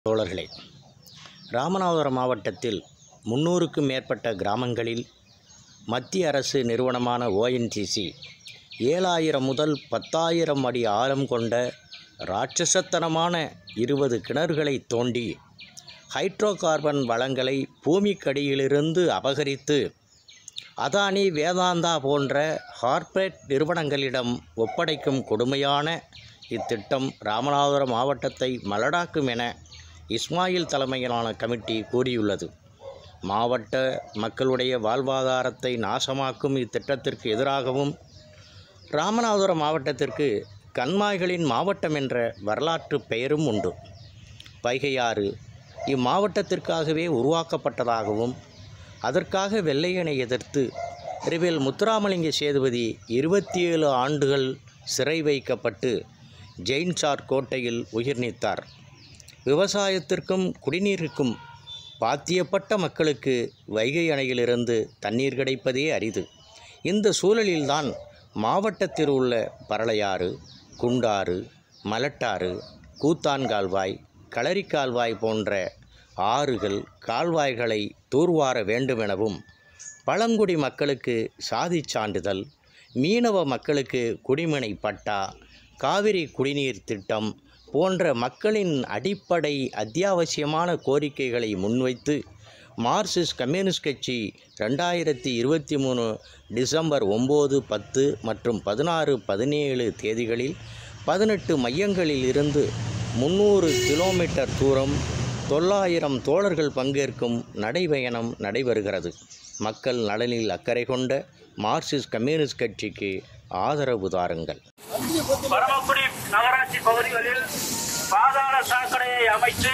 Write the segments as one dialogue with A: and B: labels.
A: தோழர்களே ராமநாதபுரம் மாவட்டத்தில் முன்னூறுக்கும் மேற்பட்ட கிராமங்களில் மத்திய அரசு நிறுவனமான ஓஎன்ஜிசி ஏழாயிரம் முதல் பத்தாயிரம் அடி ஆழம் கொண்ட இராட்சசத்தனமான இருபது கிணறுகளை தோண்டி ஹைட்ரோ கார்பன் வளங்களை பூமிக்கடியிலிருந்து அபகரித்து அதானி வேதாந்தா போன்ற கார்ப்பரேட் நிறுவனங்களிடம் ஒப்படைக்கும் கொடுமையான இத்திட்டம் ராமநாதபுரம் மாவட்டத்தை மலடாக்கும் என இஸ்மாயில் தலைமையிலான கமிட்டி கூறியுள்ளது மாவட்ட மக்களுடைய வாழ்வாதாரத்தை நாசமாக்கும் இத்திட்டத்திற்கு எதிராகவும் ராமநாதபுரம் மாவட்டத்திற்கு கண்மாய்களின் மாவட்டம் என்ற வரலாற்று பெயரும் உண்டு வைகையாறு இம்மாவட்டத்திற்காகவே உருவாக்கப்பட்டதாகவும் அதற்காக வெள்ளையனை எதிர்த்து ரிவேல் முத்துராமலிங்க சேதுபதி இருபத்தி ஏழு ஆண்டுகள் சிறை வைக்கப்பட்டு ஜெயின்சார் கோட்டையில் உயிர் நீத்தார் விவசாயத்திற்கும் குடிநீருக்கும் பாத்தியப்பட்ட மக்களுக்கு வைகை அணையிலிருந்து தண்ணீர் கிடைப்பதே அரிது இந்த சூழலில்தான் மாவட்டத்தில் உள்ள பரளையாறு குண்டாறு மலட்டாறு கூத்தான் கால்வாய் களரி கால்வாய் போன்ற ஆறுகள் கால்வாய்களை தூர்வார வேண்டுமெனவும் பழங்குடி மக்களுக்கு சாதிச் சான்றிதழ் மீனவ மக்களுக்கு குடிமனை பட்டா காவிரி குடிநீர் திட்டம் போன்ற மக்களின் அடிப்படை அத்தியாவசியமான கோரிக்கைகளை முன்வைத்து மார்க்சிஸ்ட் கம்யூனிஸ்ட் கட்சி ரெண்டாயிரத்தி இருபத்தி மூணு டிசம்பர் ஒம்பது பத்து மற்றும் பதினாறு பதினேழு தேதிகளில் பதினெட்டு மையங்களில் இருந்து முந்நூறு கிலோமீட்டர் தூரம் தொள்ளாயிரம் தோழர்கள் பங்கேற்கும் நடைபயணம் நடைபெறுகிறது மக்கள் நலனில் அக்கறை கொண்ட மார்க்சிஸ்ட் கம்யூனிஸ்ட் கட்சிக்கு ஆதரவு தாருங்கள்
B: பரமக்குடி நகராட்சி பகுதிகளில் பாதாள சாக்கடையை அமைத்து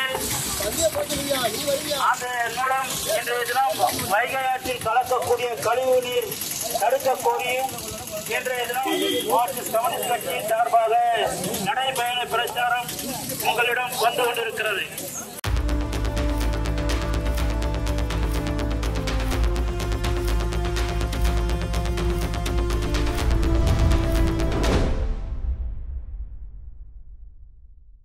B: அதன் மூலம் இன்றைய தினம் வைகை ஆற்றில் கலக்கக்கூடிய கழிவு நீர் தடுக்க கோரியும் இன்றைய தினம் மார்க்சிஸ்ட் கம்யூனிஸ்ட் கட்சியின் சார்பாக நடைபயண பிரச்சாரம் உங்களிடம் வந்து கொண்டிருக்கிறது